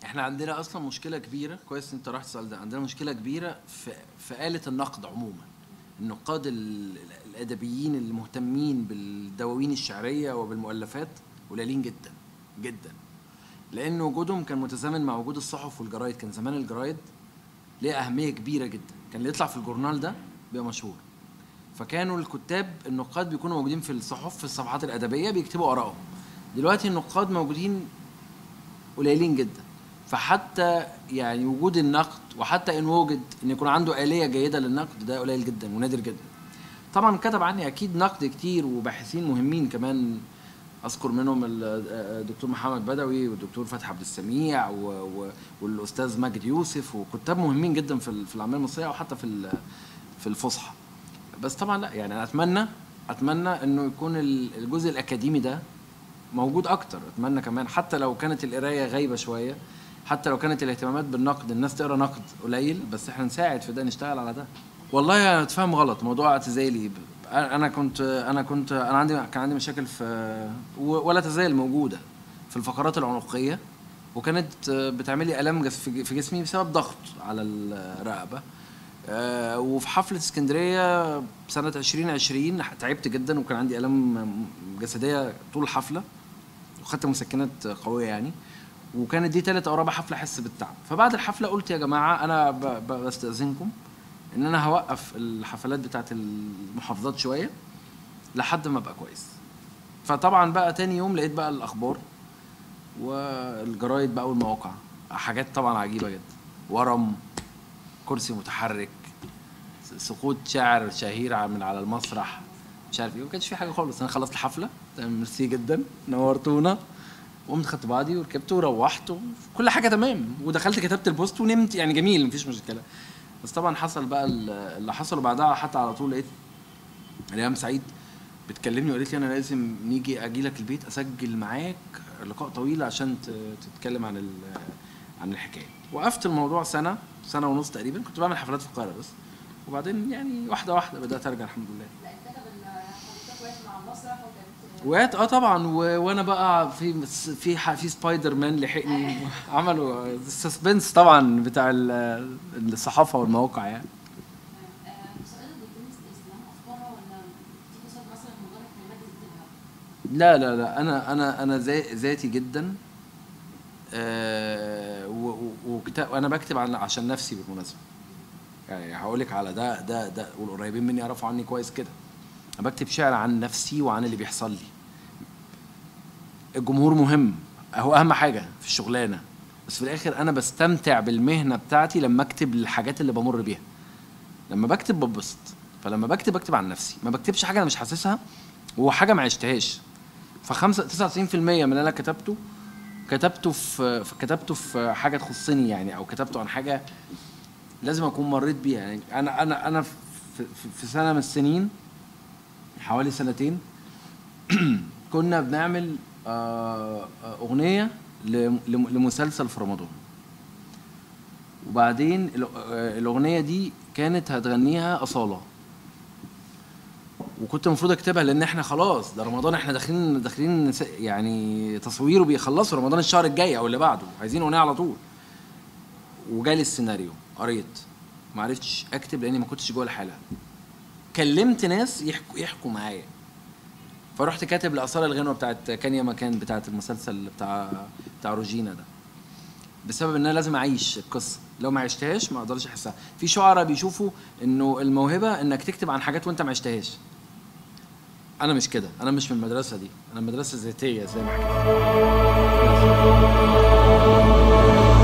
احنا عندنا اصلا مشكله كبيره كويس انت رحت السؤال ده عندنا مشكله كبيره في في آلة النقد عموما النقاد ال- الادبيين المهتمين بالدواوين الشعريه وبالمؤلفات قليلين جدا جدا لان وجودهم كان متزامن مع وجود الصحف والجرايد كان زمان الجرايد ليها اهميه كبيره جدا كان اللي يطلع في الجورنال ده بيبقى مشهور فكانوا الكتاب النقاد بيكونوا موجودين في الصحف في الصفحات الادبيه بيكتبوا ارائهم دلوقتي النقاد موجودين قليلين جدا فحتى يعني وجود النقد وحتى ان وجد ان يكون عنده آلية جيدة للنقد ده قليل جدا ونادر جدا طبعا كتب عني اكيد نقد كتير وباحثين مهمين كمان اذكر منهم ال- الدكتور محمد بدوي والدكتور فتحي عبد السميع و- و- والاستاذ ماجد يوسف وكتاب مهمين جدا في ال- في العاميه المصريه وحتى في ال- في الفصحى بس طبعا لا يعني انا اتمنى اتمنى انه يكون ال- الجزء الاكاديمي ده موجود اكتر اتمنى كمان حتى لو كانت القرايه غايبه شويه حتى لو كانت الاهتمامات بالنقد الناس تقرا نقد قليل بس احنا نساعد في ده نشتغل على ده والله انا اتفهم غلط موضوع اعتزالي ب- انا كنت انا كنت انا عندي كان عندي مشاكل في و- ولا تزال موجوده في الفقرات العنقيه وكانت بتعمل لي الام جس- في في جسمي بسبب ضغط على الرقبه آه، وفي حفلة اسكندرية سنة 2020 تعبت جدا وكان عندي آلام جسدية طول الحفلة وخدت مسكنات قوية يعني وكانت دي تالت أو رابع حفلة أحس بالتعب فبعد الحفلة قلت يا جماعة أنا ب- ب- بستأذنكم إن أنا هوقف الحفلات بتاعت المحافظات شوية لحد ما أبقى كويس فطبعا بقى تاني يوم لقيت بقى الأخبار والجرايد بقى والمواقع حاجات طبعا عجيبة جدا ورم كرسي متحرك سقوط شاعر شهير من على المسرح مش عارف ايه ما كانش في حاجه خالص انا خلصت الحفله تمام ميرسي جدا نورتونا وقمت خدت بعضي وركبت وروحت وكل حاجه تمام ودخلت كتبت البوست ونمت يعني جميل مفيش مشكله بس طبعا حصل بقى ال- اللي حصل وبعدها حتى على طول لقيت ريهام سعيد بتكلمني وقالت لي انا لازم نيجي اجي لك البيت اسجل معاك لقاء طويل عشان ت- تتكلم عن ال- عن الحكايه وقفت الموضوع سنه سنه ونص تقريبا كنت بعمل حفلات في القاهره بس وبعدين يعني واحده واحده بدات ارجع الحمد لله لا الكتب اللي حضرتك واقف مع المسرح وكانت وقعت اه طبعا و... وانا بقى في في ح- في سبايدر مان لحقني عملوا السسبنس طبعا بتاع ال- الصحافه والمواقع يعني آه، سؤال الدكتور اسلام افكارها ولا دي قصاد مثلا مجرد كلمات بتكتبها؟ لا لا لا انا انا انا ذا- ذاتي جدا آه و- و- وكتاب انا بكتب عن عشان نفسي بالمناسبه يعني هقول لك على ده ده ده والقريبين مني يعرفوا عني كويس كده انا بكتب شعر عن نفسي وعن اللي بيحصل لي الجمهور مهم هو اهم حاجه في الشغلانه بس في الاخر انا بستمتع بالمهنه بتاعتي لما اكتب الحاجات اللي بمر بيها لما بكتب ببسط فلما بكتب بكتب عن نفسي ما بكتبش حاجه انا مش حاسسها وحاجه ما عشتهاش فخمسة 99% من اللي انا كتبته كتبته في في- كتبته في حاجه تخصني يعني او كتبته عن حاجه لازم اكون مريت بيها يعني انا انا انا في, في, في سنه من السنين حوالي سنتين كنا بنعمل آه، آه، اغنيه لم- لم- لمسلسل في رمضان وبعدين ال- آه، الاغنيه دي كانت هتغنيها اصاله وكنت المفروض اكتبها لان احنا خلاص ده رمضان احنا داخلين داخلين س- يعني تصويره بيخلصوا رمضان الشهر الجاي او اللي بعده عايزين اغنيه على طول وجالي السيناريو قريت ما عرفتش اكتب لاني ما كنتش جوه الحاله كلمت ناس يحكوا يحكوا معايا فرحت كاتب لاصاله الغنوه بتاعت كان يا مكان بتاعت المسلسل بتاع بتاع روجينا ده بسبب ان انا لازم اعيش القصه لو ما عشتهاش ما اقدرش احسها في شعراء بيشوفوا انه الموهبه انك تكتب عن حاجات وانت ما عشتهاش انا مش كده انا مش من المدرسه دي انا مدرسه ذاتيه زي ما حكيت